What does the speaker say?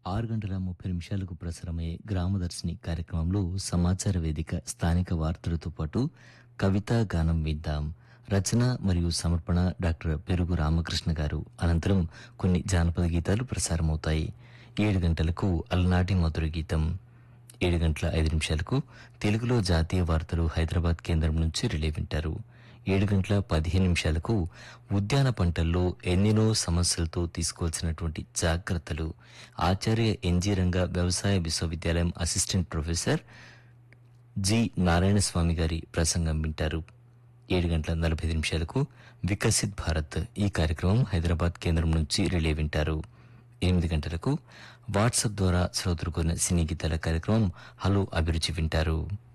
ఆరు గంటల ముప్పై నిమిషాలకు ప్రసారమయ్యే గ్రామదర్శిని కార్యక్రమంలో సమాచార వేదిక స్థానిక వార్తలతో పాటు కవితా గానం విద్దాం రచన మరియు సమర్పణ డాక్టర్ పెరుగు రామకృష్ణ గారు అనంతరం కొన్ని జానపద గీతాలు ప్రసారమవుతాయి ఏడు గంటలకు అలనాటి మధుర గీతం ఏడు గంటల ఐదు నిమిషాలకు తెలుగులో జాతీయ వార్తలు హైదరాబాద్ కేంద్రం నుంచి రిలే వింటారు ఏడు గంటల పదిహేను నిమిషాలకు ఉద్యాన పంటల్లో ఎన్నెన్నో సమస్యలతో తీసుకోవాల్సినటువంటి జాగ్రత్తలు ఆచార్య ఎన్జీ రంగ వ్యవసాయ విశ్వవిద్యాలయం అసిస్టెంట్ ప్రొఫెసర్ జి నారాయణస్వామి గారి ప్రసంగం వింటారు ఏడు గంటల నలభై ఐదు నిమిషాలకు వికసిత్ భారత్ ఈ కార్యక్రమం హైదరాబాద్ కేంద్రం నుంచి రిలే వింటారు ఎనిమిది గంటలకు వాట్సాప్ ద్వారా శ్రోతలు కొన్న సినీ గీతాల కార్యక్రమం హలో అభిరుచి వింటారు